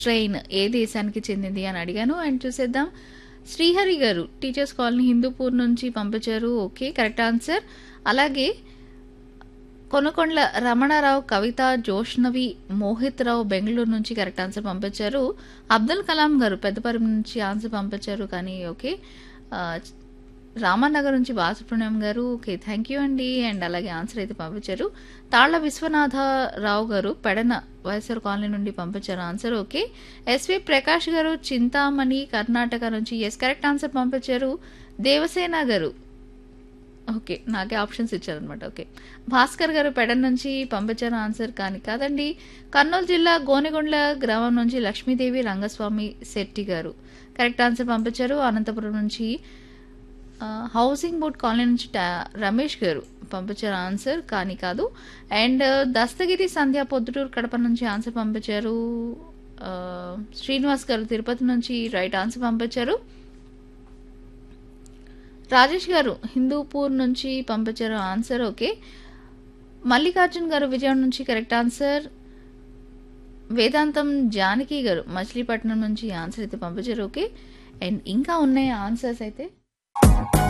train ఏ దేశానికి చెందింది అని అడిగాను అండ్ చూసేద్దాం శ్రీహరి గారు టీచర్స్ కాలనీ హిందూపూర్ నుంచి పంపించారు ఓకే కరెక్ట్ ఆన్సర్ అలాగే కొనకొండ్ల రమణారావు కవిత జోష్నవి మోహిత్ రావు బెంగళూరు నుంచి కరెక్ట్ ఆన్సర్ పంపించారు అబ్దుల్ కలాం గారు పెద్దపరం నుంచి ఆన్సర్ పంపించారు కానీ ఓకే ఆ, రామానగర్ నుంచి బాలసుబ్రహ్మణ్యం గారు ఓకే థ్యాంక్ యూ అండి అండ్ అలాగే ఆన్సర్ అయితే పంపించారు తాళ్ల విశ్వనాథరావు గారు పెడన వైఎస్ఆర్ కాలనీ నుండి పంపించారు ఆన్సర్ ఓకే ఎస్వి ప్రకాష్ గారు చింతామణి కర్ణాటక నుంచి ఎస్ కరెక్ట్ ఆన్సర్ పంపించారు దేవసేన గారు ఓకే నాకే ఆప్షన్స్ ఇచ్చారనమాట ఓకే భాస్కర్ గారు పెడన్ నుంచి పంపించారు ఆన్సర్ కానీ కాదండి కర్నూలు జిల్లా గోనెగొండ్ల గ్రామం నుంచి లక్ష్మీదేవి రంగస్వామి శెట్టి గారు కరెక్ట్ ఆన్సర్ పంపించారు అనంతపురం నుంచి ఆ, హౌసింగ్ బోర్డ్ కాలనీ నుంచి టా- రమేష్ గారు పంపించారు ఆన్సర్ కానీ కాదు అండ్ దస్తగిరి సంధ్య పొద్దుటూరు కడప నుంచి ఆన్సర్ పంపించారు ఆ, శ్రీనివాస్ గారు తిరుపతి నుంచి రైట్ ఆన్సర్ పంపించారు రాజేష్ గారు హిందూపూర్ నుంచి పంపించారు ఆన్సర్ ఓకే మల్లికార్జున్ గారు విజయవాడ నుంచి కరెక్ట్ ఆన్సర్ వేదాంతం జానకి గారు మచిలీపట్నం నుంచి ఆన్సర్ అయితే పంపించారు ఓకే అండ్ ఇంకా ఉన్నాయి ఆన్సర్స్ అయితే